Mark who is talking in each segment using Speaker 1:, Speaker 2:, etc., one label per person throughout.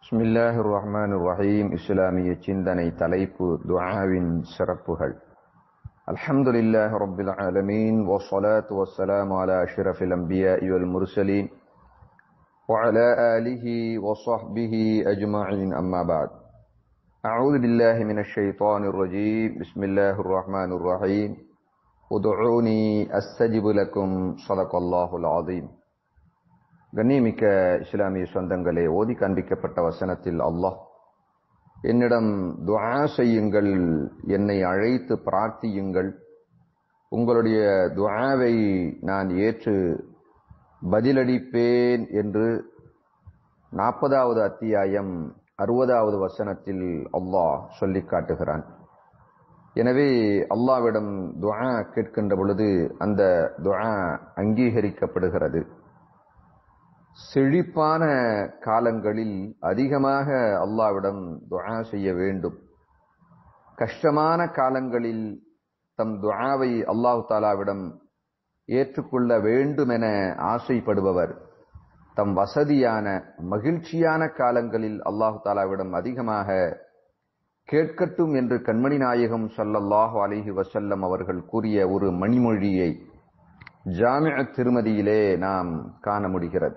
Speaker 1: பிஸ்மில்லாஹிர் ரஹ்மானிர் ரஹீம் இஸ்லாமிய சிந்தனை தலைப்பு துஆவின் சிறப்புகள் அல்ஹம்துலில்லாஹி ரப்பில் ஆலமீன் வஸ்ஸலாத்து வஸ்ஸலாமு அலா அஷ்ரஃபில் அன்பியாஇ வல் முர்சலீன் وعلى آله وصحبه أجمعين أما بعد أعوذ بالله من الشيطان الرجيم بسم الله الرحمن الرحيم ادعوني أستجب لكم صدق الله العظيم கண்ணியமிக்க இஸ்லாமிய சொந்தங்களே ஓதி காண்பிக்கப்பட்ட வசனத்தில் அல்லாஹ் என்னிடம் துஆ செய்யுங்கள் என்னை அழைத்து பிரார்த்தியுங்கள் உங்களுடைய துஆவை நான் ஏற்று பதிலளிப்பேன் என்று நாற்பதாவது அத்தியாயம் அறுபதாவது வசனத்தில் அல்லாஹ் சொல்லி காட்டுகிறான் எனவே அல்லாவிடம் துஆ கேட்கின்ற பொழுது அந்த துஆ அங்கீகரிக்கப்படுகிறது செழிப்பான காலங்களில் அதிகமாக அல்லாவிடம் துஆ செய்ய வேண்டும் கஷ்டமான காலங்களில் தம் துஆவை அல்லாஹு தாலாவிடம் ஏற்றுக்கொள்ள வேண்டும் என ஆசைப்படுபவர் தம் வசதியான மகிழ்ச்சியான காலங்களில் அல்லாஹு தாலாவிடம் அதிகமாக கேட்கட்டும் என்று கண்மணி நாயகம் சல்லல்லாஹு அலிஹி வசல்லம் அவர்கள் கூறிய ஒரு மணிமொழியை ஜாமிய திருமதியிலே நாம் காண முடிகிறது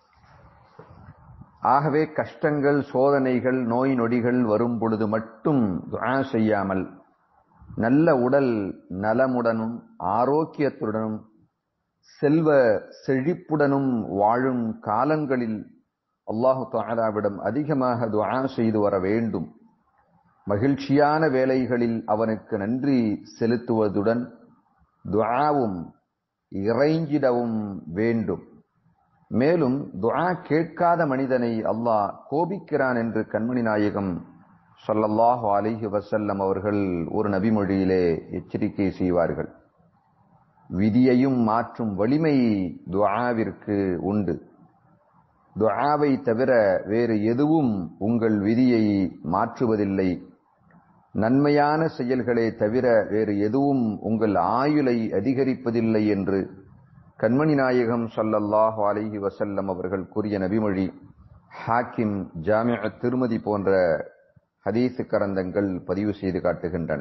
Speaker 1: ஆகவே கஷ்டங்கள் சோதனைகள் நோய் நொடிகள் வரும் பொழுது மட்டும் துஆ செய்யாமல் நல்ல உடல் நலமுடனும் ஆரோக்கியத்துடனும் செல்வ செழிப்புடனும் வாழும் காலங்களில் அல்லாஹு தாலாவிடம் அதிகமாக துஆ செய்து வர வேண்டும் மகிழ்ச்சியான வேலைகளில் அவனுக்கு நன்றி செலுத்துவதுடன் துஆவும் இறைஞ்சிடவும் வேண்டும் மேலும் துஆ கேட்காத மனிதனை அல்லாஹ் கோபிக்கிறான் என்று கண்மணி நாயகம் சொல்லல்லாஹு அலிஹி வசல்லம் அவர்கள் ஒரு நபிமொழியிலே எச்சரிக்கை செய்வார்கள் விதியையும் மாற்றும் வலிமை துஆவிற்கு உண்டு துஆவை தவிர வேறு எதுவும் உங்கள் விதியை மாற்றுவதில்லை நன்மையான செயல்களே தவிர வேறு எதுவும் உங்கள் ஆயுளை அதிகரிப்பதில்லை என்று கண்மணி நாயகம் சல்லல்லாஹு அலிஹி வசல்லம் அவர்கள் கூறிய நபிமொழி ஹாக்கிம் ஜாமிய திருமதி போன்ற ஹதீசு கரந்தங்கள் பதிவு செய்து காட்டுகின்றன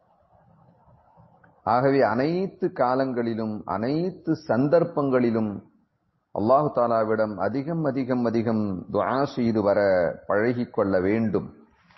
Speaker 1: ஆகவே அனைத்து காலங்களிலும் அனைத்து சந்தர்ப்பங்களிலும் அல்லாஹு தாலாவிடம் அதிகம் அதிகம் அதிகம் துஆ செய்து வர பழகிக்கொள்ள வேண்டும்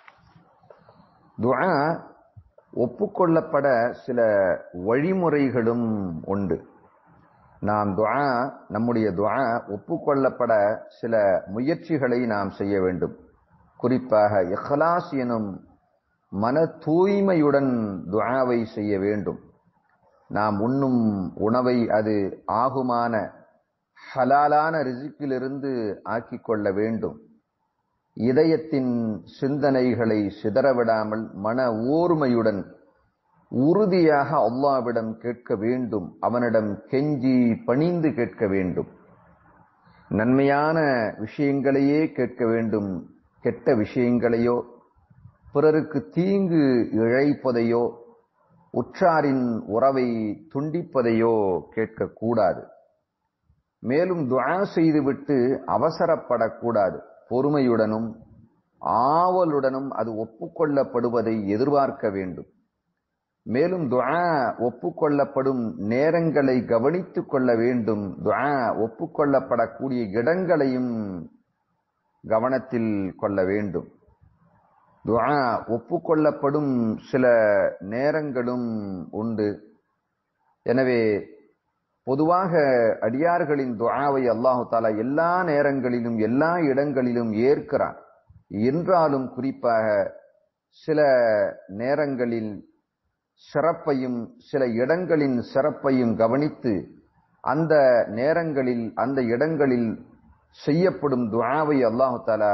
Speaker 1: துஆ ஒப்புக்கொள்ளப்பட சில வழிமுறைகளும் உண்டு நாம் துஆ நம்முடைய துஆ ஒப்புக்கொள்ளப்பட சில முயற்சிகளை நாம் செய்ய வேண்டும் குறிப்பாக இஹ்லாஸ் எனும் மன தூய்மையுடன் துஆவை செய்ய வேண்டும் நாம் உண்ணும் உணவை அது ஆகுமான ஹலாலான ரிசிக்கிலிருந்து ஆக்கிக் கொள்ள வேண்டும் இதயத்தின் சிந்தனைகளை சிதறவிடாமல் மன ஓர்மையுடன் உறுதியாக அல்லாவிடம் கேட்க வேண்டும் அவனிடம் கெஞ்சி பணிந்து கேட்க வேண்டும் நன்மையான விஷயங்களையே கேட்க வேண்டும் கெட்ட விஷயங்களையோ பிறருக்கு தீங்கு இழைப்பதையோ உற்றாரின் உறவை துண்டிப்பதையோ கேட்கக்கூடாது மேலும் துஆ செய்துவிட்டு அவசரப்படக்கூடாது பொறுமையுடனும் ஆவலுடனும் அது ஒப்புக்கொள்ளப்படுவதை எதிர்பார்க்க வேண்டும் மேலும் துஆ ஒப்புக்கொள்ளப்படும் நேரங்களை கவனித்துக் கொள்ள வேண்டும் துஆ ஒப்புக்கொள்ளப்படக்கூடிய இடங்களையும் கவனத்தில் கொள்ள வேண்டும் துஆ ஒப்புக்கொள்ளப்படும் சில நேரங்களும் உண்டு எனவே பொதுவாக அடியார்களின் துஆவை அல்லாஹு தாலா எல்லா நேரங்களிலும் எல்லா இடங்களிலும் ஏற்கிறான் என்றாலும் குறிப்பாக சில நேரங்களில் சிறப்பையும் சில இடங்களின் சிறப்பையும் கவனித்து அந்த நேரங்களில் அந்த இடங்களில் செய்யப்படும் துஆவை அல்லாஹு தாலா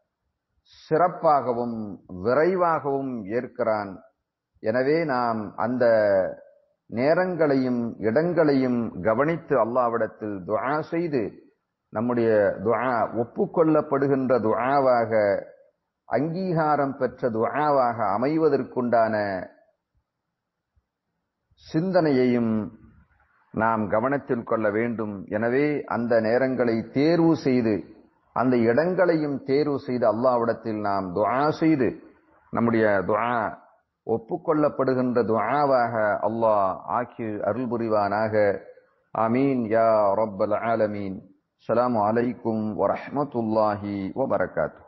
Speaker 1: சிறப்பாகவும் விரைவாகவும் ஏற்கிறான் எனவே நாம் அந்த நேரங்களையும் இடங்களையும் கவனித்து அல்லாவிடத்தில் துஆ செய்து நம்முடைய துஆ ஒப்புக்கொள்ளப்படுகின்ற துஆவாக அங்கீகாரம் பெற்ற துஆவாக அமைவதற்குண்டான சிந்தனையையும் நாம் கவனத்தில் கொள்ள வேண்டும் எனவே அந்த நேரங்களை தேர்வு செய்து அந்த இடங்களையும் தேர்வு செய்து அல்லாவிடத்தில் நாம் துஆ செய்து நம்முடைய துஆ ஒப்புக்கொள்ளப்படுகின்ற துஆவாக அல்லாஹ் ஆக்கி அருள் புரிவானாக ஆமீன் யா ரப்பல் ஆலமீன் அஸ்ஸலாமு அலைக்கும் வரஹ்மத்துல்லாஹி வபரகாத்துஹு